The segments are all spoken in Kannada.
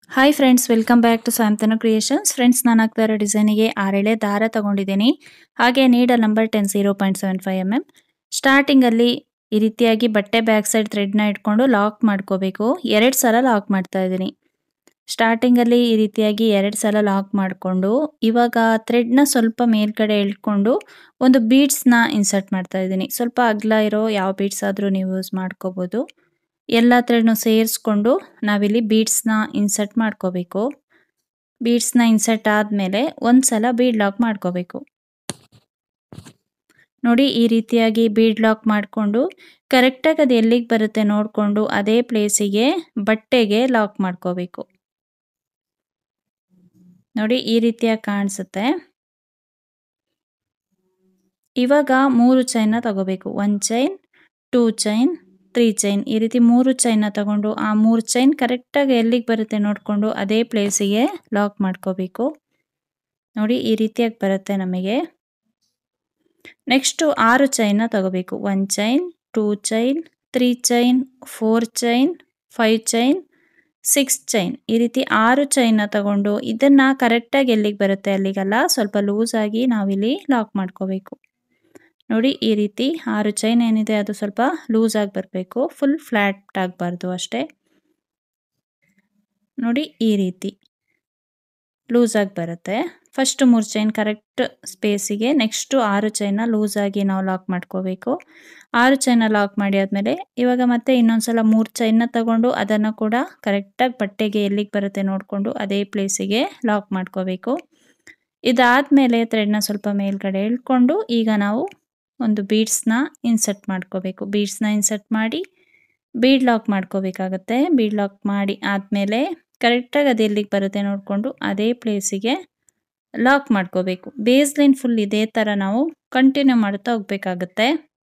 hi friends welcome back to Santhanu creations friends ನಾನು ಹಾಕ್ತಾ ಇರೋ ಡಿಸೈನಿಗೆ ಆರೆಳೆ ದಾರ ತಗೊಂಡಿದ್ದೀನಿ ಹಾಗೆ needle number ten zero point seven five M M ಸ್ಟಾರ್ಟಿಂಗಲ್ಲಿ ಈ ರೀತಿಯಾಗಿ ಬಟ್ಟೆ ಬ್ಯಾಕ್ ಸೈಡ್ ಥ್ರೆಡ್ನ ಇಟ್ಕೊಂಡು ಲಾಕ್ ಮಾಡ್ಕೋಬೇಕು ಎರಡು ಸಲ ಲಾಕ್ ಮಾಡ್ತಾ ಇದ್ದೀನಿ ಸ್ಟಾರ್ಟಿಂಗಲ್ಲಿ ಈ ರೀತಿಯಾಗಿ ಎರಡು ಸಲ ಲಾಕ್ ಮಾಡಿಕೊಂಡು ಇವಾಗ ಥ್ರೆಡ್ನ ಸ್ವಲ್ಪ ಮೇಲ್ಗಡೆ ಎಳ್ಕೊಂಡು ಒಂದು ಬೀಡ್ಸ್ನ ಇನ್ಸರ್ಟ್ ಮಾಡ್ತಾ ಇದ್ದೀನಿ ಸ್ವಲ್ಪ ಅಗಲ ಇರೋ ಯಾವ ಬೀಡ್ಸ್ ಆದರೂ ನೀವು ಯೂಸ್ ಮಾಡ್ಕೋಬೋದು ಎಲ್ಲ ಥ್ರೆಡ್ನು ಸೇರಿಸ್ಕೊಂಡು ನಾವಿಲ್ಲಿ ಬೀಡ್ಸ್ನ ಇನ್ಸರ್ಟ್ ಮಾಡ್ಕೋಬೇಕು ಬೀಡ್ಸ್ನ ಇನ್ಸರ್ಟ್ ಆದಮೇಲೆ ಒಂದು ಸಲ ಬೀಡ್ ಲಾಕ್ ಮಾಡ್ಕೋಬೇಕು ನೋಡಿ ಈ ರೀತಿಯಾಗಿ ಬೀಡ್ ಲಾಕ್ ಮಾಡಿಕೊಂಡು ಕರೆಕ್ಟಾಗಿ ಅದು ಎಲ್ಲಿಗೆ ಬರುತ್ತೆ ನೋಡಿಕೊಂಡು ಅದೇ ಪ್ಲೇಸಿಗೆ ಬಟ್ಟೆಗೆ ಲಾಕ್ ಮಾಡ್ಕೋಬೇಕು ನೋಡಿ ಈ ರೀತಿಯಾಗಿ ಕಾಣಿಸುತ್ತೆ ಇವಾಗ ಮೂರು ಚೈನ್ನ ತಗೋಬೇಕು one chain two chain three chain ಈ ರೀತಿ ಮೂರು ಚೈನ್ನ ತಗೊಂಡು ಆ ಮೂರು ಚೈನ್ ಕರೆಕ್ಟಾಗಿ ಎಲ್ಲಿಗೆ ಬರುತ್ತೆ ನೋಡಿಕೊಂಡು ಅದೇ ಪ್ಲೇಸಿಗೆ ಲಾಕ್ ಮಾಡ್ಕೋಬೇಕು ನೋಡಿ ಈ ರೀತಿಯಾಗಿ ಬರುತ್ತೆ ನಮಗೆ ನೆಕ್ಸ್ಟು ಆರು ಚೈನ್ನ ತಗೋಬೇಕು one chain two chain three chain four chain five chain six chain ಈ ರೀತಿ ಆರು ಚೈನ್ನ ತಗೊಂಡು ಇದನ್ನು ಕರೆಕ್ಟಾಗಿ ಎಲ್ಲಿಗೆ ಬರುತ್ತೆ ಅಲ್ಲಿಗೆಲ್ಲ ಸ್ವಲ್ಪ ಲೂಸಾಗಿ ನಾವಿಲ್ಲಿ ಲಾಕ್ ಮಾಡ್ಕೋಬೇಕು ನೋಡಿ ಈ ರೀತಿ ಆರು ಚೈನ್ ಏನಿದೆ ಅದು ಸ್ವಲ್ಪ ಲೂಸಾಗಿ ಬರಬೇಕು ಫುಲ್ ಫ್ಲ್ಯಾಟ್ ಆಗಬಾರ್ದು ಅಷ್ಟೇ ನೋಡಿ ಈ ರೀತಿ ಲೂಸಾಗಿ ಬರುತ್ತೆ ಫಸ್ಟ್ ಮೂರು ಚೈನ್ ಕರೆಕ್ಟ್ ಸ್ಪೇಸಿಗೆ ನೆಕ್ಸ್ಟು ಆರು ಚೈನ್ನ ಲೂಸಾಗಿ ನಾವು ಲಾಕ್ ಮಾಡ್ಕೋಬೇಕು ಆರು ಚೈನ ಲಾಕ್ ಮಾಡಿ ಆದಮೇಲೆ ಇವಾಗ ಮತ್ತೆ ಇನ್ನೊಂದು ಸಲ ಮೂರು ಚೈನ್ನ ತಗೊಂಡು ಅದನ್ನು ಕೂಡ ಕರೆಕ್ಟಾಗಿ ಬಟ್ಟೆಗೆ ಎಲ್ಲಿಗೆ ಬರುತ್ತೆ ನೋಡಿಕೊಂಡು ಅದೇ ಪ್ಲೇಸಿಗೆ ಲಾಕ್ ಮಾಡ್ಕೋಬೇಕು ಇದಾದಮೇಲೆ ಥ್ರೆಡ್ನ ಸ್ವಲ್ಪ ಮೇಲ್ಗಡೆ ಇಳ್ಕೊಂಡು ಈಗ ನಾವು ಒಂದು ಬೀಡ್ಸ್ನ ಇನ್ಸರ್ಟ್ ಮಾಡ್ಕೋಬೇಕು ಬೀಡ್ಸ್ನ ಇನ್ಸರ್ಟ್ ಮಾಡಿ ಬೀಡ್ ಲಾಕ್ ಮಾಡ್ಕೋಬೇಕಾಗತ್ತೆ ಬೀಡ್ ಲಾಕ್ ಮಾಡಿ ಆದಮೇಲೆ ಕರೆಕ್ಟಾಗಿ ಅದು ಎಲ್ಲಿಗೆ ಬರುತ್ತೆ ನೋಡಿಕೊಂಡು ಅದೇ ಪ್ಲೇಸಿಗೆ ಲಾಕ್ ಮಾಡ್ಕೋಬೇಕು ಬೇಸ್ ಲೈನ್ ಫುಲ್ ಇದೇ ಥರ ನಾವು ಕಂಟಿನ್ಯೂ ಮಾಡ್ತಾ ಹೋಗ್ಬೇಕಾಗತ್ತೆ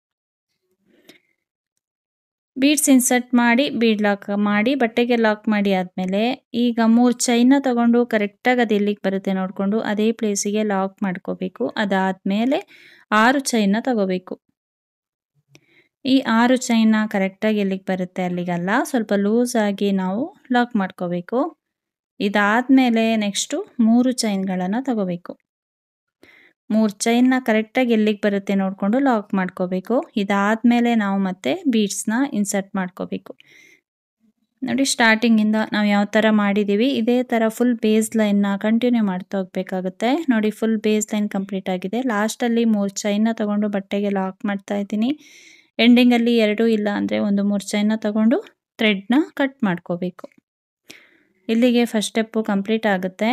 ಬೀಡ್ಸ್ ಇನ್ಸರ್ಟ್ ಮಾಡಿ ಬೀಡ್ ಲಾಕ್ ಮಾಡಿ ಬಟ್ಟೆಗೆ ಲಾಕ್ ಮಾಡಿ ಆದಮೇಲೆ ಈಗ ಮೂರು ಚೈನ ತಗೊಂಡು ಕರೆಕ್ಟಾಗಿ ಅದು ಎಲ್ಲಿಗೆ ಬರುತ್ತೆ ನೋಡಿಕೊಂಡು ಅದೇ ಪ್ಲೇಸಿಗೆ ಲಾಕ್ ಮಾಡ್ಕೋಬೇಕು ಅದಾದಮೇಲೆ ಆರು ಚೈನ ತಗೋಬೇಕು ಈ ಆರು ಚೈನ ಕರೆಕ್ಟಾಗಿ ಎಲ್ಲಿಗೆ ಬರುತ್ತೆ ಅಲ್ಲಿಗಲ್ಲ ಸ್ವಲ್ಪ ಲೂಸಾಗಿ ನಾವು ಲಾಕ್ ಮಾಡ್ಕೋಬೇಕು ಇದಾದಮೇಲೆ ನೆಕ್ಸ್ಟು ಮೂರು ಚೈನ್ಗಳನ್ನು ತಗೋಬೇಕು ಮೂರು ಚೈನ್ನ ಕರೆಕ್ಟಾಗಿ ಎಲ್ಲಿಗೆ ಬರುತ್ತೆ ನೋಡಿಕೊಂಡು ಲಾಕ್ ಮಾಡ್ಕೋಬೇಕು ಇದಾದಮೇಲೆ ನಾವು ಮತ್ತೆ ಬೀಡ್ಸ್ನ ಇನ್ಸರ್ಟ್ ಮಾಡ್ಕೋಬೇಕು ನೋಡಿ ಸ್ಟಾರ್ಟಿಂಗಿಂದ ನಾವು ಯಾವ ಥರ ಮಾಡಿದ್ದೀವಿ ಇದೇ ಥರ ಫುಲ್ ಬೇಸ್ ಲೈನ್ನ ಕಂಟಿನ್ಯೂ ಮಾಡ್ತಾ ಹೋಗ್ಬೇಕಾಗುತ್ತೆ ನೋಡಿ ಫುಲ್ ಬೇಸ್ ಲೈನ್ ಕಂಪ್ಲೀಟ್ ಆಗಿದೆ ಲಾಸ್ಟಲ್ಲಿ ಮೂರು ಚೈನ್ನ ತಗೊಂಡು ಬಟ್ಟೆಗೆ ಲಾಕ್ ಮಾಡ್ತಾ ಇದ್ದೀನಿ ಎಂಡಿಂಗಲ್ಲಿ ಎರಡು ಇಲ್ಲ ಅಂದರೆ ಒಂದು ಮೂರು ಚೈನ್ನ ತಗೊಂಡು ಥ್ರೆಡ್ನ ಕಟ್ ಮಾಡ್ಕೋಬೇಕು ಇಲ್ಲಿಗೆ ಫಸ್ಟ್ ಸ್ಟೆಪ್ಪು ಕಂಪ್ಲೀಟ್ ಆಗುತ್ತೆ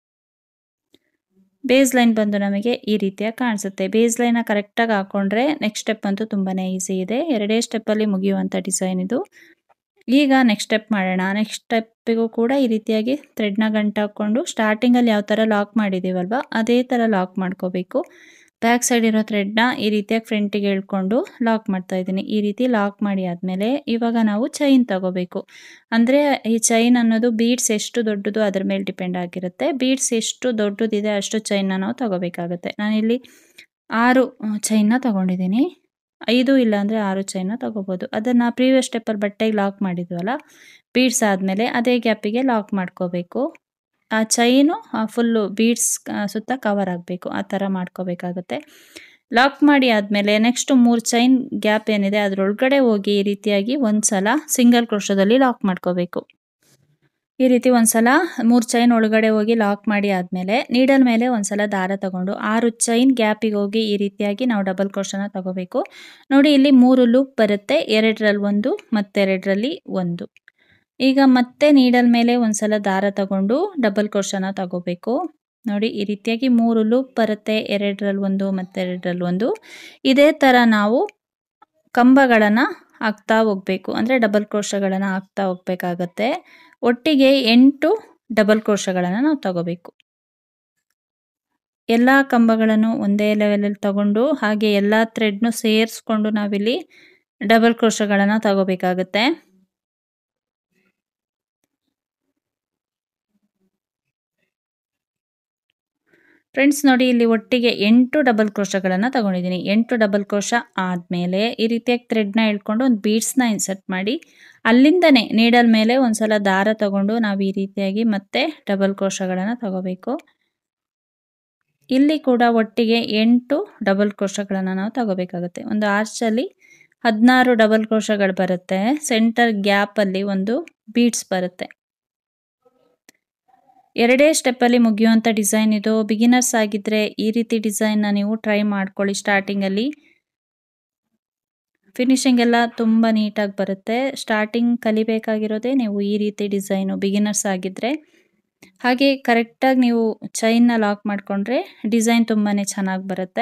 ಬೇಸ್ ಲೈನ್ ಬಂದು ನಮಗೆ ಈ ರೀತಿಯಾಗಿ ಕಾಣಿಸುತ್ತೆ ಬೇಸ್ ಲೈನ ಕರೆಕ್ಟಾಗಿ ಹಾಕ್ಕೊಂಡ್ರೆ ನೆಕ್ಸ್ಟ್ ಸ್ಟೆಪ್ ಅಂತೂ ತುಂಬಾ ಈಸಿ ಇದೆ ಎರಡೇ ಸ್ಟೆಪ್ಪಲ್ಲಿ ಮುಗಿಯುವಂಥ ಡಿಸೈನ್ ಇದು ಈಗ ನೆಕ್ಸ್ಟ್ ಸ್ಟೆಪ್ ಮಾಡೋಣ ನೆಕ್ಸ್ಟ್ ಸ್ಟೆಪ್ಪಿಗೂ ಕೂಡ ಈ ರೀತಿಯಾಗಿ ಥ್ರೆಡ್ನ ಗಂಟು ಹಾಕ್ಕೊಂಡು ಸ್ಟಾರ್ಟಿಂಗಲ್ಲಿ ಯಾವ ಥರ ಲಾಕ್ ಮಾಡಿದ್ದೀವಲ್ವ ಅದೇ ಥರ ಲಾಕ್ ಮಾಡ್ಕೋಬೇಕು ಬ್ಯಾಕ್ ಸೈಡ್ ಇರೋ ಥ್ರೆಡ್ನ ಈ ರೀತಿಯಾಗಿ ಫ್ರಂಟಿಗೆ ಎಳ್ಕೊಂಡು ಲಾಕ್ ಮಾಡ್ತಾ ಇದ್ದೀನಿ ಈ ರೀತಿ ಲಾಕ್ ಮಾಡಿ ಆದಮೇಲೆ ಇವಾಗ ನಾವು ಚೈನ್ ತಗೋಬೇಕು ಅಂದರೆ ಈ ಚೈನ್ ಅನ್ನೋದು ಬೀಡ್ಸ್ ಎಷ್ಟು ದೊಡ್ಡದು ಅದ್ರ ಮೇಲೆ ಡಿಪೆಂಡ್ ಆಗಿರುತ್ತೆ ಬೀಡ್ಸ್ ಎಷ್ಟು ದೊಡ್ಡದಿದೆ ಅಷ್ಟು ಚೈನ್ನ ನಾವು ತಗೋಬೇಕಾಗುತ್ತೆ ನಾನಿಲ್ಲಿ ಆರು ಚೈನ್ನ ತಗೊಂಡಿದ್ದೀನಿ ಐದು ಇಲ್ಲ ಅಂದರೆ ಆರು ಚೈನ್ನ ತಗೋಬೋದು ಅದನ್ನು ಪ್ರೀವಿಯಸ್ ಸ್ಟೆಪ್ಪಲ್ಲಿ ಬಟ್ಟೆಗೆ ಲಾಕ್ ಮಾಡಿದ್ವಲ್ಲ ಬೀಡ್ಸ್ ಆದಮೇಲೆ ಅದೇ ಗ್ಯಾಪಿಗೆ ಲಾಕ್ ಮಾಡ್ಕೋಬೇಕು ಆ ಚೈನು ಫುಲ್ಲು ಬೀಡ್ಸ್ ಸುತ್ತ ಕವರ್ ಆಗಬೇಕು ಆ ಥರ ಮಾಡ್ಕೋಬೇಕಾಗುತ್ತೆ ಲಾಕ್ ಮಾಡಿ ಆದಮೇಲೆ ನೆಕ್ಸ್ಟ್ ಮೂರು ಚೈನ್ ಗ್ಯಾಪ್ ಏನಿದೆ ಅದರೊಳಗಡೆ ಹೋಗಿ ಈ ರೀತಿಯಾಗಿ ಒಂದು ಸಲ ಸಿಂಗಲ್ ಕ್ರೋಶದಲ್ಲಿ ಲಾಕ್ ಮಾಡ್ಕೋಬೇಕು ಈ ರೀತಿ ಒಂದು ಸಲ ಮೂರು ಚೈನ್ ಒಳಗಡೆ ಹೋಗಿ ಲಾಕ್ ಮಾಡಿ ಆದಮೇಲೆ ನೀಡಲ್ ಮೇಲೆ ಒಂದು ಸಲ ದಾರ ತಗೊಂಡು ಆರು ಚೈನ್ ಗ್ಯಾಪಿಗೆ ಹೋಗಿ ಈ ರೀತಿಯಾಗಿ ನಾವು ಡಬಲ್ ಕ್ರೋಶನ ತಗೋಬೇಕು ನೋಡಿ ಇಲ್ಲಿ ಮೂರು ಲೂಪ್ ಬರುತ್ತೆ ಎರಡರಲ್ಲಿ ಒಂದು ಮತ್ತೆರಡರಲ್ಲಿ ಒಂದು ಈಗ ಮತ್ತೆ ನೀಡಲ್ ಮೇಲೆ ಒಂದ್ಸಲ ದಾರ ತಗೊಂಡು ಡಬಲ್ ಕ್ರೋಶನ ತಗೋಬೇಕು ನೋಡಿ ಈ ರೀತಿಯಾಗಿ ಮೂರು ಲೂಪ್ ಬರುತ್ತೆ ಎರಡರಲ್ಲಿ ಒಂದು ಮತ್ತೆರಡರಲ್ಲಿ ಒಂದು ಇದೇ ಥರ ನಾವು ಕಂಬಗಳನ್ನು ಹಾಕ್ತಾ ಹೋಗಬೇಕು ಅಂದರೆ ಡಬಲ್ ಕ್ರೋಶಗಳನ್ನು ಹಾಕ್ತಾ ಹೋಗ್ಬೇಕಾಗತ್ತೆ ಒಟ್ಟಿಗೆ ಎಂಟು ಡಬಲ್ ಕ್ರೋಶಗಳನ್ನು ನಾವು ತಗೋಬೇಕು ಎಲ್ಲ ಕಂಬಗಳನ್ನು ಒಂದೇ ಲೆವೆಲಲ್ಲಿ ತಗೊಂಡು ಹಾಗೆ ಎಲ್ಲ ಥ್ರೆಡ್ನು ಸೇರಿಸ್ಕೊಂಡು ನಾವಿಲ್ಲಿ ಡಬಲ್ ಕ್ರೋಶಗಳನ್ನು ತಗೋಬೇಕಾಗತ್ತೆ ಫ್ರೆಂಡ್ಸ್ ನೋಡಿ ಇಲ್ಲಿ ಒಟ್ಟಿಗೆ ಎಂಟು ಡಬಲ್ ಕ್ರೋಶಗಳನ್ನು ತಗೊಂಡಿದ್ದೀನಿ ಎಂಟು ಡಬಲ್ ಕ್ರೋಶ ಆದಮೇಲೆ ಈ ರೀತಿಯಾಗಿ ಥ್ರೆಡ್ನ ಇಳ್ಕೊಂಡು ಒಂದು ಬೀಡ್ಸ್ನ ಇನ್ಸರ್ಟ್ ಮಾಡಿ ಅಲ್ಲಿಂದನೇ ನೀಡಲ್ ಮೇಲೆ ಒಂದ್ಸಲ ದಾರ ತಗೊಂಡು ನಾವು ಈ ರೀತಿಯಾಗಿ ಮತ್ತೆ ಡಬಲ್ ಕ್ರೋಶಗಳನ್ನು ತಗೋಬೇಕು ಇಲ್ಲಿ ಕೂಡ ಒಟ್ಟಿಗೆ ಎಂಟು ಡಬಲ್ ಕ್ರೋಶಗಳನ್ನು ನಾವು ತಗೋಬೇಕಾಗುತ್ತೆ ಒಂದು ಆರ್ಚಲ್ಲಿ ಹದಿನಾರು ಡಬಲ್ ಕ್ರೋಶಗಳು ಬರುತ್ತೆ ಸೆಂಟರ್ ಗ್ಯಾಪಲ್ಲಿ ಒಂದು ಬೀಡ್ಸ್ ಬರುತ್ತೆ ಎರಡೇ ಸ್ಟೆಪ್ಪಲ್ಲಿ ಮುಗಿಯುವಂಥ ಡಿಸೈನ್ ಇದು ಬಿಗಿನರ್ಸ್ ಆಗಿದ್ದರೆ ಈ ರೀತಿ ಡಿಸೈನ್ನ ನೀವು ಟ್ರೈ ಮಾಡ್ಕೊಳ್ಳಿ ಸ್ಟಾರ್ಟಿಂಗಲ್ಲಿ ಫಿನಿಶಿಂಗ್ ಎಲ್ಲ ತುಂಬ ನೀಟಾಗಿ ಬರುತ್ತೆ ಸ್ಟಾರ್ಟಿಂಗ್ ಕಲಿಬೇಕಾಗಿರೋದೇ ನೀವು ಈ ರೀತಿ ಡಿಸೈನು ಬಿಗಿನರ್ಸ್ ಆಗಿದ್ದರೆ ಹಾಗೆ ಕರೆಕ್ಟಾಗಿ ನೀವು ಚೈನ್ನ ಲಾಕ್ ಮಾಡಿಕೊಂಡ್ರೆ ಡಿಸೈನ್ ತುಂಬಾ ಚೆನ್ನಾಗಿ ಬರುತ್ತೆ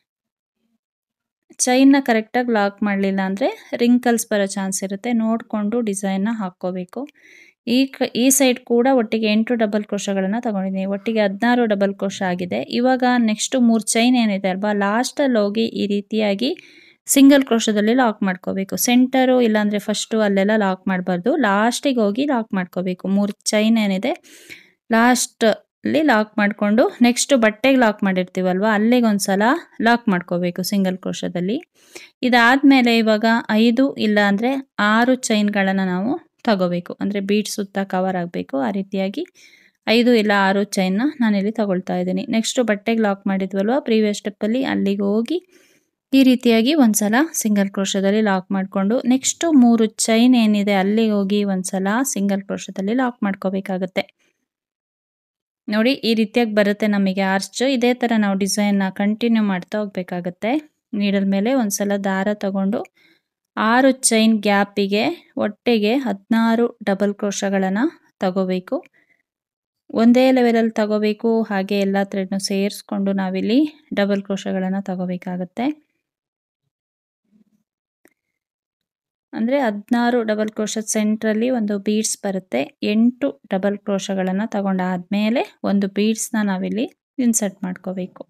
ಚೈನ್ನ ಕರೆಕ್ಟಾಗಿ ಲಾಕ್ ಮಾಡಲಿಲ್ಲ ಅಂದರೆ ರಿಂಕಲ್ಸ್ ಬರೋ ಚಾನ್ಸ್ ಇರುತ್ತೆ ನೋಡಿಕೊಂಡು ಡಿಸೈನ್ನ ಹಾಕ್ಕೋಬೇಕು ಈ ಕ ಈ ಸೈಡ್ ಕೂಡ ಒಟ್ಟಿಗೆ ಎಂಟು ಡಬಲ್ ಕ್ರೋಶಗಳನ್ನು ತಗೊಂಡಿದ್ದೀನಿ ಒಟ್ಟಿಗೆ ಹದಿನಾರು ಡಬಲ್ ಕ್ರೋಶ ಆಗಿದೆ ಇವಾಗ ನೆಕ್ಸ್ಟು ಮೂರು ಚೈನ್ ಏನಿದೆ ಅಲ್ವಾ ಲಾಸ್ಟಲ್ಲಿ ಹೋಗಿ ಈ ರೀತಿಯಾಗಿ ಸಿಂಗಲ್ ಕ್ರೋಶದಲ್ಲಿ ಲಾಕ್ ಮಾಡ್ಕೋಬೇಕು ಸೆಂಟರು ಇಲ್ಲಾಂದರೆ ಫಸ್ಟು ಅಲ್ಲೆಲ್ಲ ಲಾಕ್ ಮಾಡಬಾರ್ದು ಲಾಸ್ಟಿಗೆ ಹೋಗಿ ಲಾಕ್ ಮಾಡ್ಕೋಬೇಕು ಮೂರು ಚೈನ್ ಏನಿದೆ ಲಾಸ್ಟಲ್ಲಿ ಲಾಕ್ ಮಾಡಿಕೊಂಡು ನೆಕ್ಸ್ಟು ಬಟ್ಟೆಗೆ ಲಾಕ್ ಮಾಡಿರ್ತೀವಲ್ವ ಅಲ್ಲಿಗೆ ಒಂದು ಸಲ ಲಾಕ್ ಮಾಡ್ಕೋಬೇಕು ಸಿಂಗಲ್ ಕ್ರೋಶದಲ್ಲಿ ಇದಾದಮೇಲೆ ಇವಾಗ ಐದು ಇಲ್ಲ ಅಂದರೆ ಆರು ಚೈನ್ಗಳನ್ನು ನಾವು ತಗೋಬೇಕು ಅಂದರೆ ಬೀಟ್ ಸುತ್ತ ಕವರ್ ಆಗಬೇಕು ಆ ರೀತಿಯಾಗಿ ಐದು ಇಲ್ಲ ಆರು ಚೈನ್ನ ನಾನಿಲ್ಲಿ ತಗೊಳ್ತಾ ಇದ್ದೀನಿ ನೆಕ್ಸ್ಟು ಬಟ್ಟೆಗೆ ಲಾಕ್ ಮಾಡಿದ್ವಲ್ವ ಪ್ರೀವಿಯಸ್ ಸ್ಟೆಪ್ಪಲ್ಲಿ ಅಲ್ಲಿಗೆ ಹೋಗಿ ಈ ರೀತಿಯಾಗಿ ಒಂದ್ಸಲ ಸಿಂಗಲ್ ಕ್ರೋಶದಲ್ಲಿ ಲಾಕ್ ಮಾಡಿಕೊಂಡು ನೆಕ್ಸ್ಟು ಮೂರು ಚೈನ್ ಏನಿದೆ ಅಲ್ಲಿಗೆ ಹೋಗಿ ಒಂದ್ಸಲ ಸಿಂಗಲ್ ಕ್ರೋಶದಲ್ಲಿ ಲಾಕ್ ಮಾಡ್ಕೋಬೇಕಾಗತ್ತೆ ನೋಡಿ ಈ ರೀತಿಯಾಗಿ ಬರುತ್ತೆ ನಮಗೆ ಆರ್ಚ್ ಇದೇ ಥರ ನಾವು ಡಿಸೈನ್ನ ಕಂಟಿನ್ಯೂ ಮಾಡ್ತಾ ಹೋಗ್ಬೇಕಾಗತ್ತೆ ನೀಡಲ್ ಮೇಲೆ ಒಂದ್ಸಲ ದಾರ ತಗೊಂಡು ಆರು ಚೈನ್ ಗ್ಯಾಪಿಗೆ ಒಟ್ಟಿಗೆ ಹದಿನಾರು ಡಬಲ್ ಕ್ರೋಶಗಳನ್ನು ತಗೋಬೇಕು ಒಂದೇ ಲೆವೆಲಲ್ಲಿ ತಗೋಬೇಕು ಹಾಗೆ ಎಲ್ಲ ಥ್ರೆಡ್ನು ಸೇರಿಸ್ಕೊಂಡು ನಾವಿಲ್ಲಿ ಡಬಲ್ ಕ್ರೋಶಗಳನ್ನು ತಗೋಬೇಕಾಗತ್ತೆ ಅಂದರೆ ಹದಿನಾರು ಡಬಲ್ ಕ್ರೋಶದ ಸೆಂಟ್ರಲ್ಲಿ ಒಂದು ಬೀಡ್ಸ್ ಬರುತ್ತೆ ಎಂಟು ಡಬಲ್ ಕ್ರೋಶಗಳನ್ನು ತಗೊಂಡಾದ್ಮೇಲೆ ಒಂದು ಬೀಡ್ಸ್ನ ನಾವಿಲ್ಲಿ ಇನ್ಸರ್ಟ್ ಮಾಡ್ಕೋಬೇಕು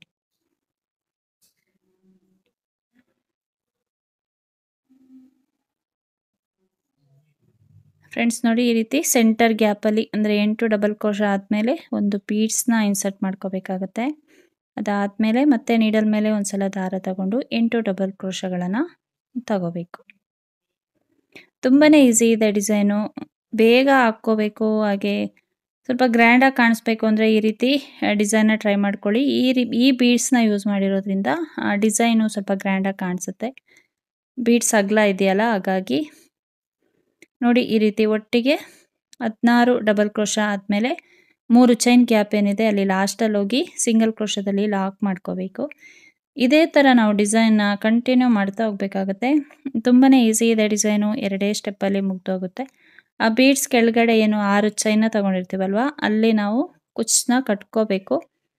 ಫ್ರೆಂಡ್ಸ್ ನೋಡಿ ಈ ರೀತಿ ಸೆಂಟರ್ ಗ್ಯಾಪಲ್ಲಿ ಅಂದರೆ ಎಂಟು ಡಬಲ್ ಕ್ರೋಶ ಆದಮೇಲೆ ಒಂದು ಬೀಡ್ಸ್ನ ಇನ್ಸರ್ಟ್ ಮಾಡ್ಕೋಬೇಕಾಗತ್ತೆ ಅದಾದಮೇಲೆ ಮತ್ತೆ ನೀಡಲ್ ಮೇಲೆ ಒಂದ್ಸಲ ದಾರ ತಗೊಂಡು ಎಂಟು ಡಬಲ್ ಕ್ರೋಶಗಳನ್ನು ತಗೋಬೇಕು ತುಂಬಾ ಈಸಿ ಇದೆ ಡಿಸೈನು ಬೇಗ ಹಾಕ್ಕೋಬೇಕು ಹಾಗೆ ಸ್ವಲ್ಪ ಗ್ರ್ಯಾಂಡಾಗಿ ಕಾಣಿಸ್ಬೇಕು ಅಂದರೆ ಈ ರೀತಿ ಡಿಸೈನ್ನ ಟ್ರೈ ಮಾಡ್ಕೊಳ್ಳಿ ಈ ರೀ ಈ ಬೀಡ್ಸ್ನ ಯೂಸ್ ಮಾಡಿರೋದ್ರಿಂದ ಡಿಸೈನು ಸ್ವಲ್ಪ ಗ್ರ್ಯಾಂಡಾಗಿ ಕಾಣಿಸುತ್ತೆ ಬೀಡ್ಸ್ ಅಗಲ ಇದೆಯಲ್ಲ ಹಾಗಾಗಿ ನೋಡಿ ಈ ರೀತಿ ಒಟ್ಟಿಗೆ ಹದಿನಾರು ಡಬಲ್ ಕ್ರೋಶ ಆದಮೇಲೆ ಮೂರು ಚೈನ್ ಗ್ಯಾಪ್ ಏನಿದೆ ಅಲ್ಲಿ ಲಾಸ್ಟಲ್ಲಿ ಹೋಗಿ ಸಿಂಗಲ್ ಕ್ರೋಶದಲ್ಲಿ ಲಾಕ್ ಮಾಡ್ಕೋಬೇಕು ಇದೇ ಥರ ನಾವು ಡಿಸೈನ್ನ ಕಂಟಿನ್ಯೂ ಮಾಡ್ತಾ ಹೋಗ್ಬೇಕಾಗತ್ತೆ ತುಂಬಾ ಈಸಿ ಇದೆ ಡಿಸೈನು ಎರಡೇ ಸ್ಟೆಪ್ಪಲ್ಲಿ ಮುಗ್ದೋಗುತ್ತೆ ಆ ಬೀಡ್ಸ್ ಕೆಳಗಡೆ ಏನು ಆರು ಚೈನ ತೊಗೊಂಡಿರ್ತೀವಲ್ವ ಅಲ್ಲಿ ನಾವು ಕುಚ್ಚನ್ನ ಕಟ್ಕೋಬೇಕು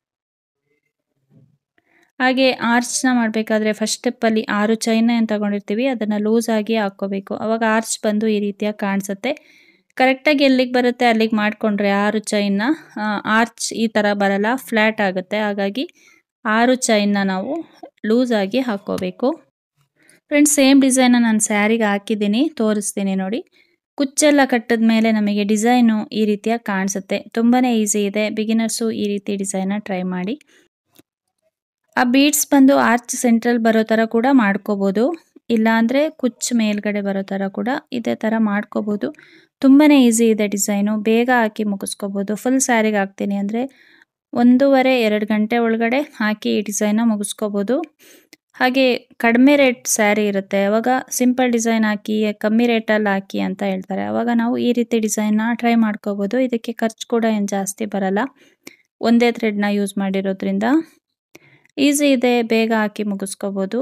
ಹಾಗೆ ಆರ್ಚ್ನ ಮಾಡಬೇಕಾದ್ರೆ ಫಸ್ಟ್ ಸ್ಟೆಪ್ಪಲ್ಲಿ ಆರು ಚೈನ ಏನು ತೊಗೊಂಡಿರ್ತೀವಿ ಅದನ್ನು ಲೂಸಾಗಿ ಹಾಕ್ಕೋಬೇಕು ಅವಾಗ ಆರ್ಚ್ ಬಂದು ಈ ರೀತಿಯಾಗಿ ಕಾಣಿಸುತ್ತೆ ಕರೆಕ್ಟಾಗಿ ಎಲ್ಲಿಗೆ ಬರುತ್ತೆ ಅಲ್ಲಿಗೆ ಮಾಡಿಕೊಂಡ್ರೆ ಆರು ಚೈನ್ನ ಆರ್ಚ್ ಈ ಥರ ಬರಲ್ಲ ಫ್ಲ್ಯಾಟ್ ಆಗುತ್ತೆ ಹಾಗಾಗಿ ಆರು ಚೈನ್ನ ನಾವು ಲೂಸಾಗಿ ಹಾಕ್ಕೋಬೇಕು ಫ್ರೆಂಡ್ಸ್ ಸೇಮ್ ಡಿಸೈನ ನಾನು ಸ್ಯಾರಿಗೆ ಹಾಕಿದ್ದೀನಿ ತೋರಿಸ್ತೀನಿ ನೋಡಿ ಕುಚ್ಚೆಲ್ಲ ಕಟ್ಟಿದ ಮೇಲೆ ನಮಗೆ ಡಿಸೈನು ಈ ರೀತಿಯಾಗಿ ಕಾಣಿಸುತ್ತೆ ತುಂಬಾ ಈಸಿ ಇದೆ ಬಿಗಿನರ್ಸು ಈ ರೀತಿ ಡಿಸೈನ್ನ ಟ್ರೈ ಮಾಡಿ ಆ ಬೀಡ್ಸ್ ಬಂದು ಆರ್ಚ್ ಸೆಂಟ್ರಲ್ ಬರೋ ಥರ ಕೂಡ ಮಾಡ್ಕೋಬೋದು ಇಲ್ಲಾಂದರೆ ಕುಚ್ಚು ಮೇಲ್ಗಡೆ ಬರೋ ಥರ ಕೂಡ ಇದೇ ಥರ ಮಾಡ್ಕೋಬೋದು ತುಂಬಾ ಈಸಿ ಇದೆ ಡಿಸೈನು ಬೇಗ ಹಾಕಿ ಮುಗಿಸ್ಕೋಬೋದು ಫುಲ್ ಸ್ಯಾರಿಗೆ ಹಾಕ್ತೀನಿ ಅಂದರೆ ಒಂದೂವರೆ ಎರಡು ಗಂಟೆ ಒಳಗಡೆ ಹಾಕಿ ಈ ಡಿಸೈನ್ನ ಮುಗಿಸ್ಕೋಬೋದು ಹಾಗೆ ಕಡಿಮೆ ರೇಟ್ ಸ್ಯಾರಿ ಇರುತ್ತೆ ಅವಾಗ ಸಿಂಪಲ್ ಡಿಸೈನ್ ಹಾಕಿ ಕಮ್ಮಿ ರೇಟಲ್ಲಿ ಹಾಕಿ ಅಂತ ಹೇಳ್ತಾರೆ ಅವಾಗ ನಾವು ಈ ರೀತಿ ಡಿಸೈನ್ನ ಟ್ರೈ ಮಾಡ್ಕೋಬೋದು ಇದಕ್ಕೆ ಖರ್ಚು ಕೂಡ ಏನು ಜಾಸ್ತಿ ಬರಲ್ಲ ಒಂದೇ ಥ್ರೆಡ್ನ ಯೂಸ್ ಮಾಡಿರೋದ್ರಿಂದ ಈಸಿ ಇದೆ ಬೇಗ ಹಾಕಿ ಮುಗಿಸ್ಕೋಬೋದು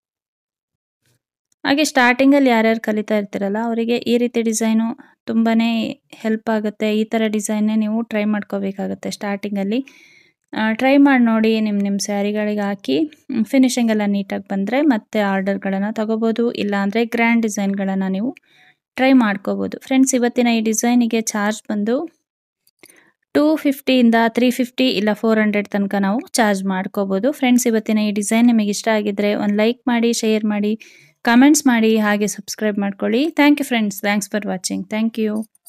ಹಾಗೆ ಸ್ಟಾರ್ಟಿಂಗಲ್ಲಿ ಯಾರ್ಯಾರು ಕಲಿತಾ ಇರ್ತೀರಲ್ಲ ಅವರಿಗೆ ಈ ರೀತಿ ಡಿಸೈನು ತುಂಬಾ ಹೆಲ್ಪ್ ಆಗುತ್ತೆ ಈ ಥರ ಡಿಸೈನ್ನೇ ನೀವು ಟ್ರೈ ಮಾಡ್ಕೋಬೇಕಾಗತ್ತೆ ಸ್ಟಾರ್ಟಿಂಗಲ್ಲಿ ಟ್ರೈ ಮಾಡಿ ನೋಡಿ ನಿಮ್ಮ ನಿಮ್ಮ ಸ್ಯಾರಿಗಳಿಗೆ ಹಾಕಿ ಫಿನಿಶಿಂಗ್ ಎಲ್ಲ ನೀಟಾಗಿ ಬಂದರೆ ಮತ್ತೆ ಆರ್ಡರ್ಗಳನ್ನು ತಗೋಬೋದು ಇಲ್ಲಾಂದರೆ ಗ್ರ್ಯಾಂಡ್ ಡಿಸೈನ್ಗಳನ್ನು ನೀವು ಟ್ರೈ ಮಾಡ್ಕೋಬೋದು ಫ್ರೆಂಡ್ಸ್ ಇವತ್ತಿನ ಈ ಡಿಸೈನಿಗೆ ಚಾರ್ಜ್ ಬಂದು ಟೂ ಫಿಫ್ಟಿಯಿಂದ ತ್ರೀ ಫಿಫ್ಟಿ ಇಲ್ಲ ಫೋರ್ ಹಂಡ್ರೆಡ್ ತನಕ ನಾವು ಚಾರ್ಜ್ ಮಾಡ್ಕೋಬೋದು ಫ್ರೆಂಡ್ಸ್ ಇವತ್ತಿನ ಈ ಡಿಸೈನ್ ನಿಮಗೆ ಇಷ್ಟ ಆಗಿದ್ದರೆ ಒಂದು ಲೈಕ್ ಮಾಡಿ ಶೇರ್ ಮಾಡಿ ಕಮೆಂಟ್ಸ್ ಮಾಡಿ ಹಾಗೆ ಸಬ್ಸ್ಕ್ರೈಬ್ ಮಾಡ್ಕೊಳ್ಳಿ thank you friends thanks for watching thank you